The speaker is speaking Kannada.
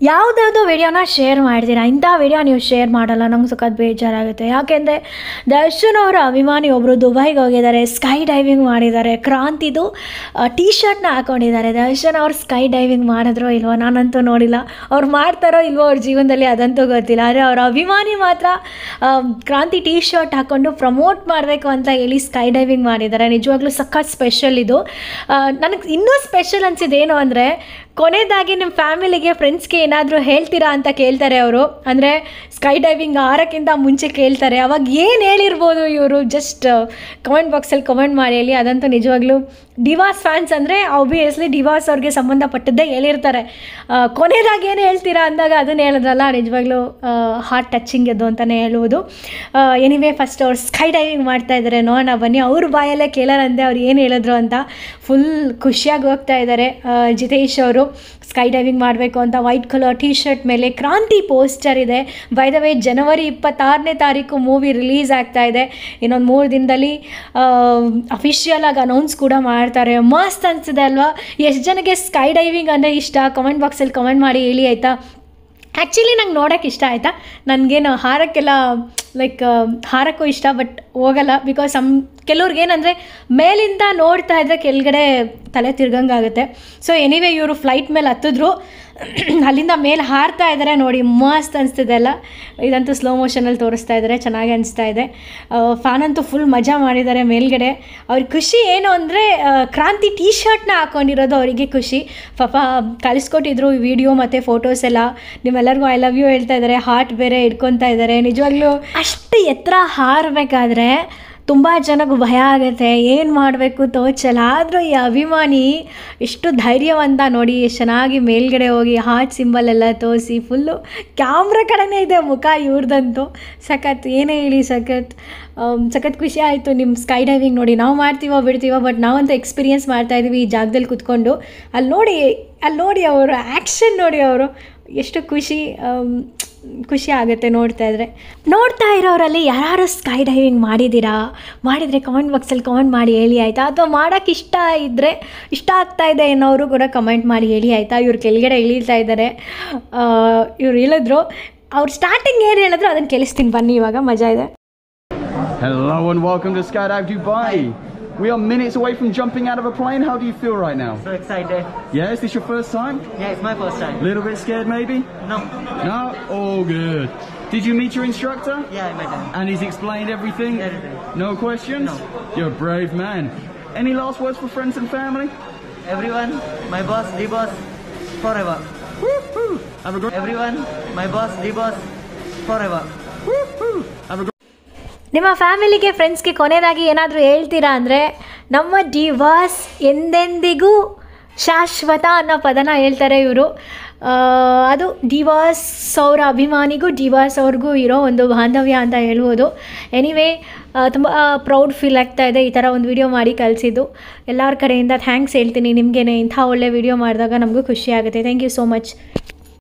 ಯಾವುದಾದ್ರು ವಿಡಿಯೋನ ಶೇರ್ ಮಾಡ್ತೀರಾ ಇಂಥ ವಿಡಿಯೋ ನೀವು ಶೇರ್ ಮಾಡಲ್ಲ ನಂಗೆ ಸಖತ್ ಬೇಜಾರಾಗುತ್ತೆ ಯಾಕೆಂದರೆ ದರ್ಶನ್ ಅವರ ಅಭಿಮಾನಿ ಒಬ್ಬರು ದುಬೈಗೆ ಹೋಗಿದ್ದಾರೆ ಸ್ಕೈ ಡೈವಿಂಗ್ ಮಾಡಿದ್ದಾರೆ ಕ್ರಾಂತಿದು ಟೀ ಶರ್ಟ್ನ ಹಾಕೊಂಡಿದ್ದಾರೆ ದರ್ಶನ್ ಅವ್ರು ಸ್ಕೈ ಡೈವಿಂಗ್ ಮಾಡಿದ್ರೋ ಇಲ್ವೋ ನಾನಂತೂ ನೋಡಿಲ್ಲ ಅವ್ರು ಮಾಡ್ತಾರೋ ಇಲ್ವೋ ಅವ್ರ ಜೀವನದಲ್ಲಿ ಅದಂತೂ ಗೊತ್ತಿಲ್ಲ ಆದರೆ ಅವರ ಅಭಿಮಾನಿ ಮಾತ್ರ ಆ, ಕ್ರಾಂತಿ ಟೀ ಶರ್ಟ್ ಹಾಕ್ಕೊಂಡು ಪ್ರಮೋಟ್ ಮಾಡಬೇಕು ಅಂತ ಹೇಳಿ ಸ್ಕೈ ಡೈವಿಂಗ್ ಮಾಡಿದ್ದಾರೆ ನಿಜವಾಗ್ಲೂ ಸಖತ್ ಸ್ಪೆಷಲ್ ಇದು ನನಗೆ ಇನ್ನೂ ಸ್ಪೆಷಲ್ ಅನಿಸಿದ್ದೇನು ಅಂದರೆ ಕೊನೆಯದಾಗಿ ನಿಮ್ಮ ಫ್ಯಾಮಿಲಿಗೆ ಫ್ರೆಂಡ್ಸ್ಗೆ ಏನಾದರೂ ಹೇಳ್ತೀರಾ ಅಂತ ಕೇಳ್ತಾರೆ ಅವರು ಅಂದರೆ ಸ್ಕೈ ಡೈವಿಂಗ್ ಆರಕ್ಕಿಂತ ಮುಂಚೆ ಕೇಳ್ತಾರೆ ಅವಾಗ ಏನು ಹೇಳಿರ್ಬೋದು ಇವರು ಜಸ್ಟ್ ಕಮೆಂಟ್ ಬಾಕ್ಸಲ್ಲಿ ಕಮೆಂಟ್ ಮಾಡಿ ಹೇಳಿ ಅದಂತೂ ನಿಜವಾಗ್ಲೂ ಡಿವಾಸ್ ಫ್ಯಾನ್ಸ್ ಅಂದರೆ ಆಬ್ವಿಯಸ್ಲಿ ಡಿವಾಸ್ ಅವ್ರಿಗೆ ಸಂಬಂಧಪಟ್ಟದ್ದೇ ಹೇಳಿರ್ತಾರೆ ಆ, ಕೊನೆಯದಾಗಿ ಏನು ಹೇಳ್ತೀರಾ ಅಂದಾಗ ಅದನ್ನು ಹೇಳಿದ್ರಲ್ಲ ನಿಜವಾಗ್ಲೂ ಹಾರ್ಟ್ ಟಚಿಂಗ್ ಅದು ಅಂತಲೇ ಹೇಳುವುದು ಎನಿವೇ ಫಸ್ಟ್ ಅವ್ರು ಸ್ಕೈ ಡೈವಿಂಗ್ ಮಾಡ್ತಾ ಇದ್ದಾರೆ ನೋಡೋಣ ಬನ್ನಿ ಅವ್ರ ಬಾಯಲ್ಲೇ ಕೇಳೋರಂತೆ ಅವ್ರು ಏನು ಹೇಳಿದ್ರು ಅಂತ ಫುಲ್ ಖುಷಿಯಾಗಿ ಹೋಗ್ತಾ ಇದ್ದಾರೆ ಆ, ಜಿತೇಶ್ ಅವರು ಸ್ಕೈ ಡೈವಿಂಗ್ ಮಾಡಬೇಕು ಅಂತ ವೈಟ್ ಕಲರ್ ಟೀ ಶರ್ಟ್ ಮೇಲೆ ಕ್ರಾಂತಿ ಪೋಸ್ಟರ್ ಇದೆ ಬೈ ದ ವೇ ಜನವರಿ ಇಪ್ಪತ್ತಾರನೇ ತಾರೀಕು ಮೂವಿ ರಿಲೀಸ್ ಆಗ್ತಾ ಇದೆ ಇನ್ನೊಂದು ಮೂರು ದಿನದಲ್ಲಿ ಅಫಿಷಿಯಲ್ ಆಗಿ ಅನೌನ್ಸ್ ಕೂಡ ಮಾಡ್ತಾರೆ ಮಸ್ತ್ ಅನಿಸಿದೆ ಅಲ್ವಾ ಎಷ್ಟು ಜನಕ್ಕೆ ಸ್ಕೈ ಡೈವಿಂಗ್ ಅಂದರೆ ಇಷ್ಟ ಕಮೆಂಟ್ ಬಾಕ್ಸಲ್ಲಿ ಕಮೆಂಟ್ ಮಾಡಿ ಹೇಳಿ ಆಯಿತಾ ಆ್ಯಕ್ಚುಲಿ ನಂಗೆ ನೋಡೋಕ್ಕೆ ಇಷ್ಟ ಆಯಿತಾ ನನಗೇನು ಹಾರಕ್ಕೆಲ್ಲ ಲೈಕ್ ಹಾರಕ್ಕೂ ಇಷ್ಟ ಬಟ್ ಹೋಗಲ್ಲ ಬಿಕಾಸ್ ಸಮ್ ಕೆಲವ್ರಿಗೆ ಏನಂದರೆ ಮೇಲಿಂದ ನೋಡ್ತಾ ಇದ್ದರೆ ಕೆಳಗಡೆ ತಲೆ ತಿರ್ಗಂಗಾಗುತ್ತೆ ಸೊ ಎನಿವೇ ಇವರು ಫ್ಲೈಟ್ ಮೇಲೆ ಹತ್ತಿದ್ರು ಅಲ್ಲಿಂದ ಮೇಲೆ ಹಾರ್ತಾ ಇದ್ದಾರೆ ನೋಡಿ ಮಸ್ತ್ ಅನಿಸ್ತಿದೆ ಅಲ್ಲ ಇದಂತೂ ಸ್ಲೋ ಮೋಷನಲ್ಲಿ ತೋರಿಸ್ತಾ ಇದ್ದಾರೆ ಚೆನ್ನಾಗಿ ಅನಿಸ್ತಾ ಇದೆ ಫ್ಯಾನ್ ಅಂತೂ ಫುಲ್ ಮಜಾ ಮಾಡಿದ್ದಾರೆ ಮೇಲ್ಗಡೆ ಅವ್ರಿಗೆ ಖುಷಿ ಏನು ಅಂದರೆ ಕ್ರಾಂತಿ ಟೀ ಶರ್ಟ್ನ ಹಾಕ್ಕೊಂಡಿರೋದು ಅವರಿಗೆ ಖುಷಿ ಪಾಪ ಕಳಿಸ್ಕೊಟ್ಟಿದ್ರು ಈ ವಿಡಿಯೋ ಮತ್ತು ಫೋಟೋಸ್ ಎಲ್ಲ ನಿಮ್ಮೆಲ್ಲರಿಗೂ ಐ ಲವ್ ಯು ಹೇಳ್ತಾ ಇದ್ದಾರೆ ಹಾರ್ಟ್ ಬೇರೆ ಇಟ್ಕೊತಾ ಇದ್ದಾರೆ ನಿಜವಾಗ್ಲೂ ಅಷ್ಟು ಎತ್ತರ ಹಾರಬೇಕಾದ್ರೆ ತುಂಬ ಜನಕ್ಕೆ ಭಯ ಆಗುತ್ತೆ ಏನು ಮಾಡಬೇಕು ತೋಚಲ್ಲ ಆದರೂ ಈ ಅಭಿಮಾನಿ ಎಷ್ಟು ಧೈರ್ಯವಂತ ನೋಡಿ ಎಷ್ಟು ಚೆನ್ನಾಗಿ ಮೇಲ್ಗಡೆ ಹೋಗಿ ಹಾರ್ಟ್ ಸಿಂಬಲ್ ಎಲ್ಲ ತೋರಿಸಿ ಫುಲ್ಲು ಕ್ಯಾಮ್ರಾ ಕಡೆನೇ ಇದೆ ಮುಖ ಇವ್ರದಂತೂ ಸಖತ್ ಏನೇ ಹೇಳಿ ಸಖತ್ ಆಮ್, ಸಖತ್ ಖುಷಿ ಆಯಿತು ನಿಮ್ಮ ಸ್ಕೈ ಡೈವಿಂಗ್ ನೋಡಿ ನಾವು ಮಾಡ್ತೀವೋ ಬಿಡ್ತೀವೋ ಬಟ್ ನಾವಂತೂ ಎಕ್ಸ್ಪೀರಿಯನ್ಸ್ ಮಾಡ್ತಾ ಇದೀವಿ ಈ ಜಾಗದಲ್ಲಿ ಕುತ್ಕೊಂಡು ಅಲ್ಲಿ ನೋಡಿ ಅಲ್ಲಿ ನೋಡಿ ಅವರು ಆ್ಯಕ್ಷನ್ ನೋಡಿ ಅವರು ಎಷ್ಟು ಖುಷಿ ಆಮ್, ಖುಷಿ ಆಗುತ್ತೆ ನೋಡ್ತಾ ಇದ್ರೆ ನೋಡ್ತಾ ಇರೋರಲ್ಲಿ ಯಾರು ಸ್ಕೈ ಡೈವಿಂಗ್ ಮಾಡಿದ್ದೀರಾ ಮಾಡಿದರೆ ಕಮೆಂಟ್ ಬಾಕ್ಸಲ್ಲಿ ಕಮೆಂಟ್ ಮಾಡಿ ಹೇಳಿ ಆಯಿತಾ ಅಥವಾ ಮಾಡೋಕ್ಕೆ ಇಷ್ಟ ಇದ್ದರೆ ಇಷ್ಟ ಆಗ್ತಾ ಇದೆ ಅನ್ನೋರು ಕೂಡ ಕಮೆಂಟ್ ಮಾಡಿ ಹೇಳಿ ಆಯಿತಾ ಇವ್ರು ಕೆಳಗಡೆ ಇಳಿತಾ ಇದ್ದಾರೆ ಇವ್ರು ಇಳಿದ್ರು ಅವ್ರು ಸ್ಟಾರ್ಟಿಂಗ್ ಏನು ಹೇಳಿದ್ರು ಅದನ್ನು ಕೇಳಿಸ್ತೀನಿ ಬನ್ನಿ ಇವಾಗ ಮಜಾ ಇದೆ Hello and welcome to Skydive Dubai. We are minutes away from jumping out of a plane. How do you feel right now? So excited. Yeah, is this your first time? Yeah, it's my first time. Little bit scared maybe? No. No? All good. Did you meet your instructor? Yeah, I met him. And he's explained everything? Everything. No questions? No. You're a brave man. Any last words for friends and family? Everyone, my boss, the boss, forever. Have a great Everyone, my boss, the boss, forever. have a great ನಿಮ್ಮ ಫ್ಯಾಮಿಲಿಗೆ ಫ್ರೆಂಡ್ಸ್ಗೆ ಕೊನೆಯದಾಗಿ ಏನಾದರೂ ಹೇಳ್ತೀರಾ ಅಂದರೆ ನಮ್ಮ ಡಿವಾಸ್ ಎಂದೆಂದಿಗೂ ಶಾಶ್ವತ ಅನ್ನೋ ಪದನ ಹೇಳ್ತಾರೆ ಇವರು ಅದು ಡಿವಾಸ್ ಅವರ ಅಭಿಮಾನಿಗೂ ಡಿವಾಸ್ ಅವ್ರಿಗೂ ಇರೋ ಒಂದು ಬಾಂಧವ್ಯ ಅಂತ ಹೇಳ್ಬೋದು ಎನಿವೇ ತುಂಬ ಪ್ರೌಡ್ ಫೀಲ್ ಆಗ್ತಾ ಇದೆ ಈ ಥರ ಒಂದು ವಿಡಿಯೋ ಮಾಡಿ ಕಳಿಸಿದ್ದು ಎಲ್ಲರ ಕಡೆಯಿಂದ ಥ್ಯಾಂಕ್ಸ್ ಹೇಳ್ತೀನಿ ನಿಮಗೇನೆ ಇಂಥ ಒಳ್ಳೆ ವಿಡಿಯೋ ಮಾಡಿದಾಗ ನಮಗೂ ಖುಷಿ ಆಗುತ್ತೆ ಥ್ಯಾಂಕ್ ಯು ಸೋ ಮಚ್